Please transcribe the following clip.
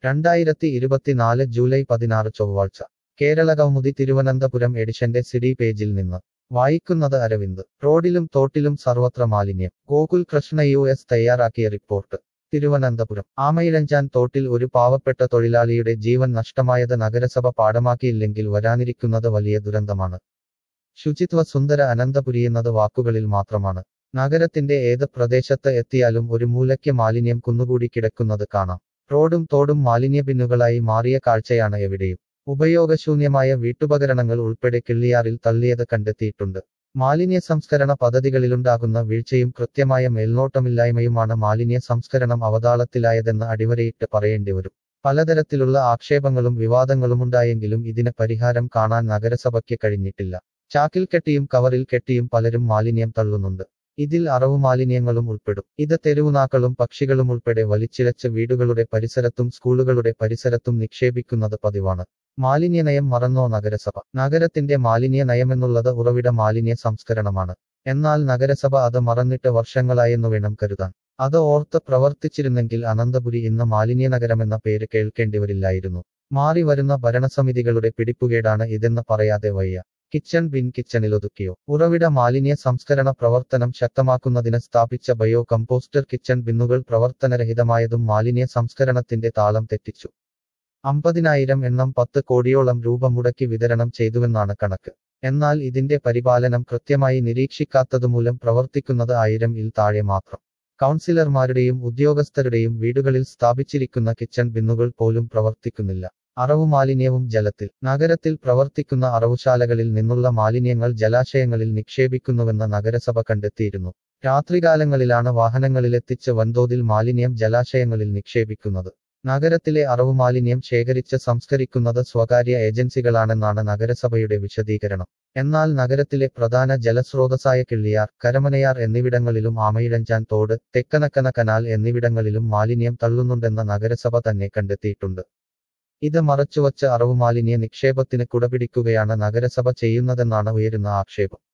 രണ്ടായിരത്തി ഇരുപത്തിനാല് ജൂലൈ പതിനാറ് ചൊവ്വാഴ്ച കേരള കൗമുദി തിരുവനന്തപുരം എഡിഷന്റെ സിഡി പേജിൽ നിന്ന് വായിക്കുന്നത് അരവിന്ദ് റോഡിലും തോട്ടിലും സർവത്ര മാലിന്യം ഗോകുൽ കൃഷ്ണ യു എസ് തയ്യാറാക്കിയ റിപ്പോർട്ട് തിരുവനന്തപുരം ആമയിഴഞ്ചാൻ തോട്ടിൽ ഒരു പാവപ്പെട്ട തൊഴിലാളിയുടെ ജീവൻ നഷ്ടമായത് നഗരസഭ പാഠമാക്കിയില്ലെങ്കിൽ വരാനിരിക്കുന്നത് വലിയ ദുരന്തമാണ് ശുചിത്വ സുന്ദര അനന്തപുരിയെന്നത് വാക്കുകളിൽ മാത്രമാണ് നഗരത്തിന്റെ ഏത് പ്രദേശത്ത് എത്തിയാലും ഒരു മൂലയ്ക്ക് മാലിന്യം കുന്നുകൂടി കിടക്കുന്നത് കാണാം റോഡും തോടും മാലിന്യബിന്നുകളായി മാറിയ കാഴ്ചയാണ് എവിടെയും ഉപയോഗശൂന്യമായ വീട്ടുപകരണങ്ങൾ ഉൾപ്പെടെ കിള്ളിയാറിൽ തള്ളിയത് കണ്ടെത്തിയിട്ടുണ്ട് മാലിന്യ സംസ്കരണ പദ്ധതികളിലുണ്ടാകുന്ന വീഴ്ചയും കൃത്യമായ മേൽനോട്ടമില്ലായ്മയുമാണ് മാലിന്യ സംസ്കരണം അവതാളത്തിലായതെന്ന് അടിവരയിട്ട് പറയേണ്ടി വരും പലതരത്തിലുള്ള ആക്ഷേപങ്ങളും വിവാദങ്ങളുമുണ്ടായെങ്കിലും ഇതിന് പരിഹാരം കാണാൻ നഗരസഭയ്ക്ക് കഴിഞ്ഞിട്ടില്ല ചാക്കിൽ കെട്ടിയും കവറിൽ കെട്ടിയും പലരും മാലിന്യം തള്ളുന്നുണ്ട് ഇതിൽ അറവു മാലിന്യങ്ങളും ഉൾപ്പെടും ഇത് തെരുവുനാക്കളും പക്ഷികളും ഉൾപ്പെടെ വലിച്ചിഴച്ച് വീടുകളുടെ പരിസരത്തും സ്കൂളുകളുടെ പരിസരത്തും നിക്ഷേപിക്കുന്നത് പതിവാണ് മാലിന്യ നയം മറന്നോ നഗരസഭ നഗരത്തിന്റെ മാലിന്യ നയമെന്നുള്ളത് ഉറവിട മാലിന്യ സംസ്കരണമാണ് എന്നാൽ നഗരസഭ അത് മറന്നിട്ട് വർഷങ്ങളായെന്നു വേണം കരുതാൻ അത് ഓർത്ത് പ്രവർത്തിച്ചിരുന്നെങ്കിൽ അനന്തപുരി ഇന്ന് മാലിന്യ നഗരമെന്ന പേര് കേൾക്കേണ്ടിവരില്ലായിരുന്നു മാറി വരുന്ന ഭരണസമിതികളുടെ പിടിപ്പുകേടാണ് ഇതെന്ന് പറയാതെ വയ്യ കിച്ചൺ ബിൻ കിച്ചണിലൊതുക്കിയോ ഉറവിട മാലിന്യ സംസ്കരണ പ്രവർത്തനം ശക്തമാക്കുന്നതിന് സ്ഥാപിച്ച ബയോ കമ്പോസ്റ്റർ കിച്ചൺ ബിന്നുകൾ പ്രവർത്തനരഹിതമായതും മാലിന്യ സംസ്കരണത്തിന്റെ താളം തെറ്റിച്ചു അമ്പതിനായിരം എണ്ണം പത്ത് കോടിയോളം രൂപ മുടക്കി വിതരണം ചെയ്തുവെന്നാണ് കണക്ക് എന്നാൽ ഇതിന്റെ പരിപാലനം കൃത്യമായി നിരീക്ഷിക്കാത്തതുമൂലം പ്രവർത്തിക്കുന്നത് ആയിരം ഇൽ താഴെ മാത്രം കൗൺസിലർമാരുടെയും ഉദ്യോഗസ്ഥരുടെയും വീടുകളിൽ സ്ഥാപിച്ചിരിക്കുന്ന കിച്ചൺ ബിന്നുകൾ പോലും പ്രവർത്തിക്കുന്നില്ല അറവു മാലിന്യവും ജലത്തിൽ നഗരത്തിൽ പ്രവർത്തിക്കുന്ന അറവുശാലകളിൽ നിന്നുള്ള മാലിന്യങ്ങൾ ജലാശയങ്ങളിൽ നിക്ഷേപിക്കുന്നുവെന്ന് നഗരസഭ കണ്ടെത്തിയിരുന്നു രാത്രികാലങ്ങളിലാണ് വാഹനങ്ങളിലെത്തിച്ച് വൻതോതിൽ മാലിന്യം ജലാശയങ്ങളിൽ നിക്ഷേപിക്കുന്നത് നഗരത്തിലെ അറവു മാലിന്യം ശേഖരിച്ച് സംസ്കരിക്കുന്നത് സ്വകാര്യ ഏജൻസികളാണെന്നാണ് നഗരസഭയുടെ വിശദീകരണം എന്നാൽ നഗരത്തിലെ പ്രധാന ജലസ്രോതസ്സായ കിള്ളിയാർ കരമനയാർ എന്നിവിടങ്ങളിലും ആമയിഴഞ്ചാൻ തോട് തെക്കനക്കന കനാൽ എന്നിവിടങ്ങളിലും മാലിന്യം തള്ളുന്നുണ്ടെന്ന നഗരസഭ തന്നെ കണ്ടെത്തിയിട്ടുണ്ട് ഇത് മറച്ചുവച്ച് അറവുമാലിന്യ നിക്ഷേപത്തിന് കുടപിടിക്കുകയാണ് നഗരസഭ ചെയ്യുന്നതെന്നാണ് ഉയരുന്ന ആക്ഷേപം